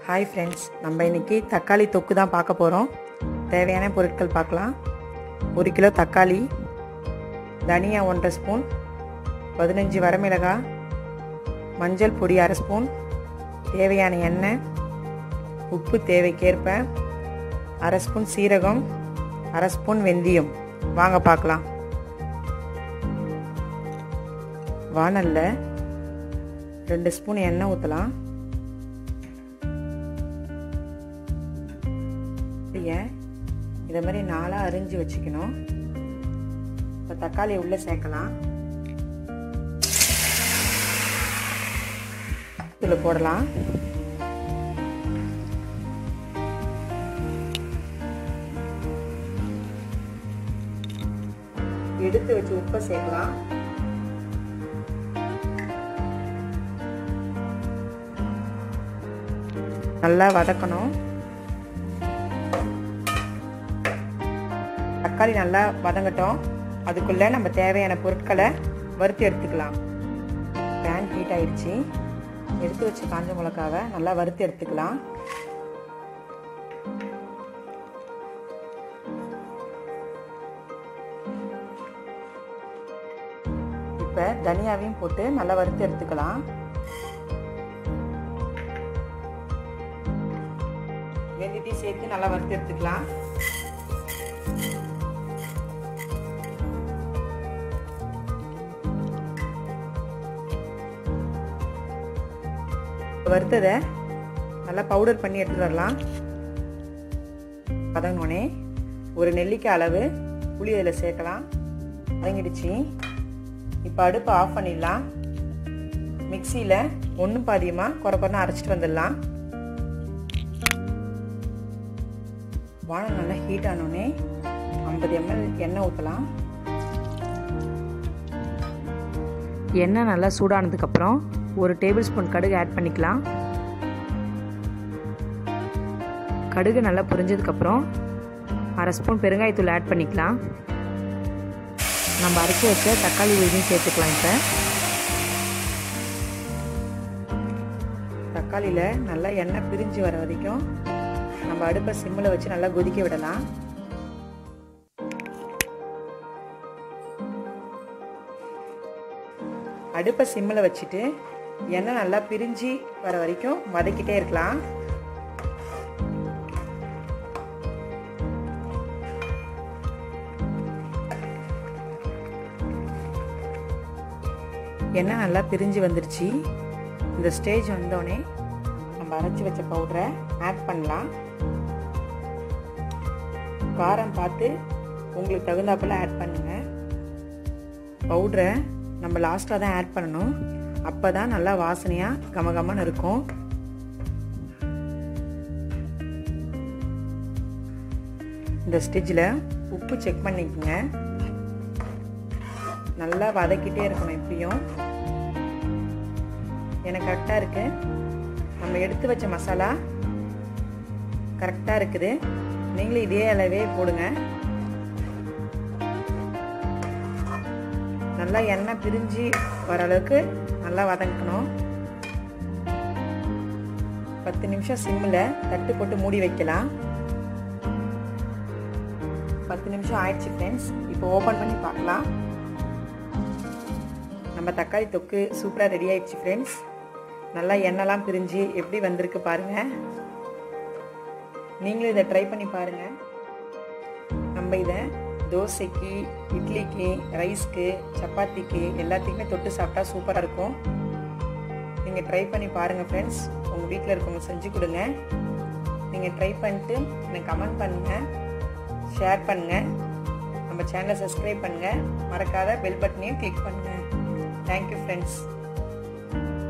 hi friends நம்ம இன்னைக்கு தக்காளி தொக்கு தான் பார்க்க போகிறோம் தேவையான பொருட்கள் பார்க்கலாம் ஒரு கிலோ தக்காளி தனியா ஒன்றரை ஸ்பூன் பதினஞ்சு வரமிளகாய் மஞ்சள் பொடி அரை ஸ்பூன் தேவையான எண்ணெய் உப்பு தேவைக்கேற்ப அரை ஸ்பூன் சீரகம் அரை ஸ்பூன் வெந்தயம் வாங்க பார்க்கலாம் வானல்ல ரெண்டு ஸ்பூன் எண்ணெய் ஊற்றலாம் இதை மாதிரி நாளாக அரிஞ்சு வச்சுக்கணும் இப்போ தக்காளியை உள்ளே சேர்க்கலாம் இதில் போடலாம் எடுத்து வச்சு உப்பை சேர்க்கலாம் நல்லா வதக்கணும் தக்காளி நல்லா வதங்கட்டும் அதுக்குள்ளே நம்ம தேவையான பொருட்களை வறுத்து எடுத்துக்கலாம் பேன் ஹீட் ஆயிடுச்சு எடுத்து வச்ச காஞ்ச மிளகாவை நல்லா வறுத்து எடுத்துக்கலாம் இப்போ தனியாவையும் போட்டு நல்லா வறுத்து எடுத்துக்கலாம் வெந்தயத்தையும் சேர்த்து நல்லா வறுத்து எடுத்துக்கலாம் வறுத்ததை நல்லா பவுடர் பண்ணி எடுத்துகிட்டு வரலாம் வதங்கினோடனே ஒரு நெல்லிக்காய் அளவு புளி அதில் சேர்க்கலாம் வதங்கிடுச்சு இப்போ அடுப்பை ஆஃப் பண்ணிடலாம் மிக்சியில் ஒன்று பாதியமாக குறை குறைனா அரைச்சிட்டு வந்துடலாம் வானம் நல்லா ஹீட் ஆனோடனே ஐம்பது எம்எல் எண்ணெய் ஊற்றலாம் எண்ணெய் நல்லா சூடானதுக்கப்புறம் ஒரு டேபிள் ஸ்பூன் கடுகு ஆட் பண்ணிக்கலாம் கடுகு நல்லா பொரிஞ்சதுக்கப்புறம் அரை ஸ்பூன் பெருங்காயத்தூள் ஆட் பண்ணிக்கலாம் நம்ம அரைச்சி வச்ச தக்காளி விழுதையும் சேர்த்துக்கலாம் இப்போ தக்காளியில் நல்லா எண்ணெய் பிரிஞ்சு வர வரைக்கும் நம்ம அடுப்பை சிம்மில் வச்சு நல்லா கொதிக்க விடலாம் அடுப்பை சிம்மில் வச்சுட்டு எண்ணெய் நல்லா பிரிஞ்சு வர வரைக்கும் வதக்கிட்டே இருக்கலாம் எண்ணெய் நல்லா பிரிஞ்சு வந்துருச்சு இந்த ஸ்டேஜ் வந்தோடனே நம்ம அரைச்சி வச்ச பவுடரை ஆட் பண்ணலாம் காரம் பார்த்து உங்களுக்கு தகுந்தாப்பில் ஆட் பண்ணுங்கள் பவுடரை நம்ம லாஸ்ட்டாக தான் ஆட் பண்ணணும் அப்போ தான் நல்லா வாசனையாக கமகமன்னு இருக்கும் இந்த ஸ்டேஜில் உப்பு செக் பண்ணிக்கோங்க நல்லா வதக்கிட்டே இருக்கணும் இப்படியும் எனக்கு கரெக்டாக இருக்குது நம்ம எடுத்து வச்ச மசாலா கரெக்டாக இருக்குது நீங்களும் இதே அளவே போடுங்க நல்லா எண்ணெய் பிரிஞ்சு வர அளவுக்கு நல்லா வதக்கணும் பத்து நிமிஷம் சிம்மில் தட்டு போட்டு மூடி வைக்கலாம் பத்து நிமிஷம் ஆயிடுச்சு ஃப்ரெண்ட்ஸ் இப்போ ஓப்பன் பண்ணி பார்க்கலாம் நம்ம தக்காளி தொக்கு சூப்பராக ரெடி ஆயிடுச்சு ஃப்ரெண்ட்ஸ் நல்லா எண்ணெய்லாம் பிரிஞ்சு எப்படி வந்திருக்கு பாருங்கள் நீங்களும் இதை ட்ரை பண்ணி பாருங்கள் நம்ம இதை தோசைக்கு இட்லிக்கு ரைஸ்க்கு சப்பாத்திக்கு எல்லாத்துக்குமே தொட்டு சாப்பிட்டா சூப்பராக இருக்கும் நீங்கள் ட்ரை பண்ணி பாருங்கள் ஃப்ரெண்ட்ஸ் உங்கள் வீட்டில் இருக்கவங்க செஞ்சு கொடுங்க நீங்கள் ட்ரை பண்ணிட்டு எனக்கு கமெண்ட் பண்ணுங்கள் ஷேர் பண்ணுங்கள் நம்ம சேனலை சப்ஸ்கிரைப் பண்ணுங்கள் மறக்காத பெல் பட்டனையும் கிளிக் பண்ணுங்கள் தேங்க்யூ ஃப்ரெண்ட்ஸ்